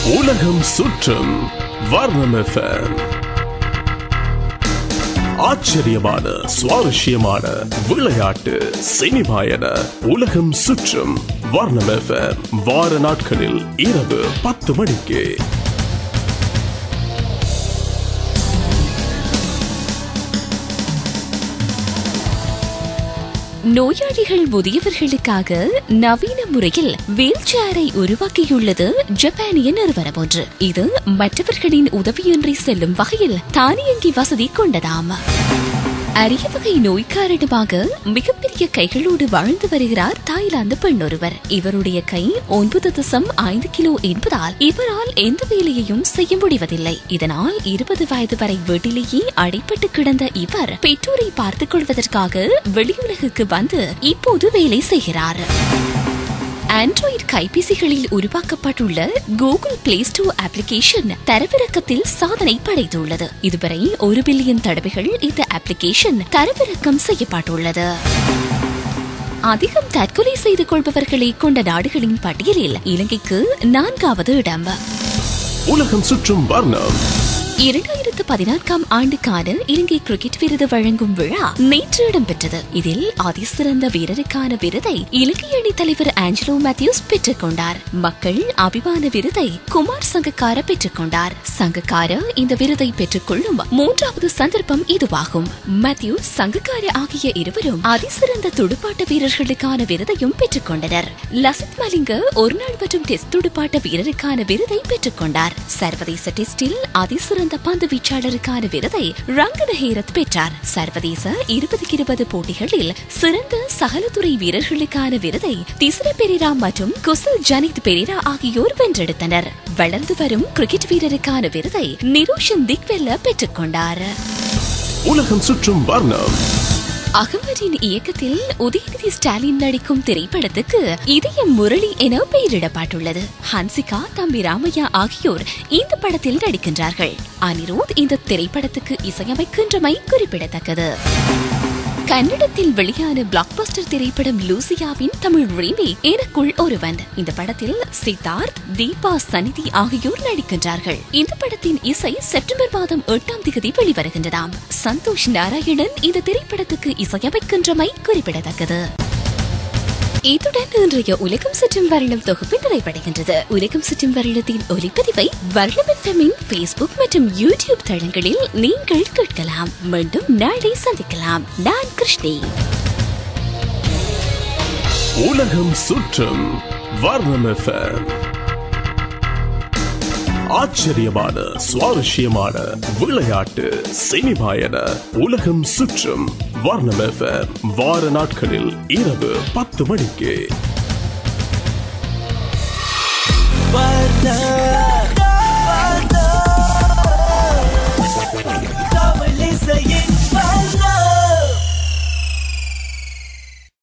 உலகம் சுற்றும் வர்ணம் FM. ஆச்சரியமான சுவாரஸ்யமான விளையாட்டு சினிமா என உலகம் சுற்றும் வர்ணம் FM. வார நாட்களில் இரவு பத்து மணிக்கு நோயாளிகள் முதியவர்களுக்காக நவீன முறையில் வீல் சேரை உருவாக்கியுள்ளது ஜப்பானிய நிறுவனம் ஒன்று இது மற்றவர்களின் உதவியின்றி செல்லும் வகையில் தானியங்கி வசதி கொண்டதாம் அரிய வகை நோய் காரணமாக மிகப்பெரிய கைகளோடு வாழ்ந்து வருகிறார் தாய்லாந்து பெண் ஒருவர் இவருடைய கை ஒன்பது தசம் ஐந்து கிலோ என்பதால் இவரால் எந்த வேலையையும் செய்ய முடிவதில்லை இதனால் இருபது வயது வரை வீட்டிலேயே அடைப்பட்டு கிடந்த இவர் பெற்றோரை பார்த்துக் கொள்வதற்காக வெளியுலகுக்கு வந்து இப்போது வேலை செய்கிறார் ஆண்ட்ராய்டு கைபேசிகளில் உருவாக்கப்பட்டுள்ள கூகுள் பிளே ஸ்டோர் அப்ளிகேஷன் தரவிறக்கத்தில் சாதனை படைத்துள்ளது இதுவரை ஒரு பில்லியன் தடவைகள் இந்த அப்ளிகேஷன் தரவிறக்கம் செய்யப்பட்டுள்ளது அதிகம் தற்கொலை செய்து கொள்பவர்களை கொண்ட நாடுகளின் பட்டியலில் இலங்கைக்கு நான்காவது இடம் உலகம் சுற்றும் வர்ணம் இரண்டாயிரத்து பதினான்காம் ஆண்டுக்கான இலங்கை கிரிக்கெட் விருது வழங்கும் விழா நேற்று இடம்பெற்றது இதில் அதிசிறந்த வீரருக்கான விருதை இலங்கை அணி தலைவர் ஆஞ்சலோ மேத்யூஸ் பெற்றுக் கொண்டார் மக்கள் அபிமான விருதை குமார் சங்கக்கார பெற்றுக் கொண்டார் சங்கக்கார இந்த விருதை பெற்றுக் கொள்ளும் மூன்றாவது சந்தர்ப்பம் இதுவாகும் மேத்யூஸ் சங்கக்கார ஆகிய இருவரும் அதிசிறந்த துடுப்பாட்ட வீரர்களுக்கான விருதையும் பெற்றுக் கொண்டனர் லசித் மலிங்க ஒருநாள் மற்றும் டெஸ்ட் துடுப்பாட்ட வீரருக்கான விருதை பெற்றுக் கொண்டார் சர்வதேச டெஸ்டில் அதிசிறந்த பந்து வீச்சாளருக்கான விருதை ரங்கன ஹேரத் பெற்றார் சர்வதேச இருபதுக்கு இருபது போட்டிகளில் சிறந்த சகலத்துறை வீரர்களுக்கான விருதை திசிர பெரிரா மற்றும் குசல் ஜனித் பெரிரா ஆகியோர் வென்றெடுத்தனர் வளர்ந்து வரும் கிரிக்கெட் வீரருக்கான விருதை நிரோஷன் திக்வெல்ல பெற்றுக் கொண்டார் உலகம் சுற்றும் வர்ணம் அகமதின் இயக்கத்தில் உதயநிதி ஸ்டாலின் நடிக்கும் திரைப்படத்துக்கு இதயம் முரளி என பெயரிடப்பட்டுள்ளது ஹன்சிகா தம்பி ராமையா ஆகியோர் இந்த படத்தில் நடிக்கின்றார்கள் அனிருத் இந்த திரைப்படத்துக்கு இசையமைக்கின்றமை குறிப்பிடத்தக்கது கன்னடத்தில் வெளியான பிளாக்பஸ்டர் திரைப்படம் லூசியாவின் தமிழ் ரீமேக் எனக்குள் ஒருவன் இந்த படத்தில் சித்தார்த் தீபா சனிதி ஆகியோர் நடிக்கின்றார்கள் இந்த படத்தின் இசை செப்டம்பர் மாதம் எட்டாம் தேதி வெளிவருகின்றதாம் சந்தோஷ் நாராயணன் இந்த திரைப்படத்துக்கு இசையமைக்கின்றமை குறிப்பிடத்தக்கது இத்துடன் இன்றைய உலகம் சுற்றும் வருடம் தொகுப்பு நிறைவடைகின்றது உலகம் சுற்றும் வருடத்தின் ஒலிப்பதிவை வருடம் எஃப்எம்மின் ஃபேஸ்புக் மற்றும் யூடியூப் தளங்களில் நீங்கள் கேட்கலாம் மீண்டும் நாளை சந்திக்கலாம் நான் கிருஷ்ணி உலகம் சுற்றும் வர்ணம் FM. ஆச்சரியமான சுவாரஸ்யமான விளையாட்டு சினிமா என உலகம் சுற்றும் வர்ணம் FM. வார நாட்களில் இரவு பத்து மணிக்கு வர்ணம்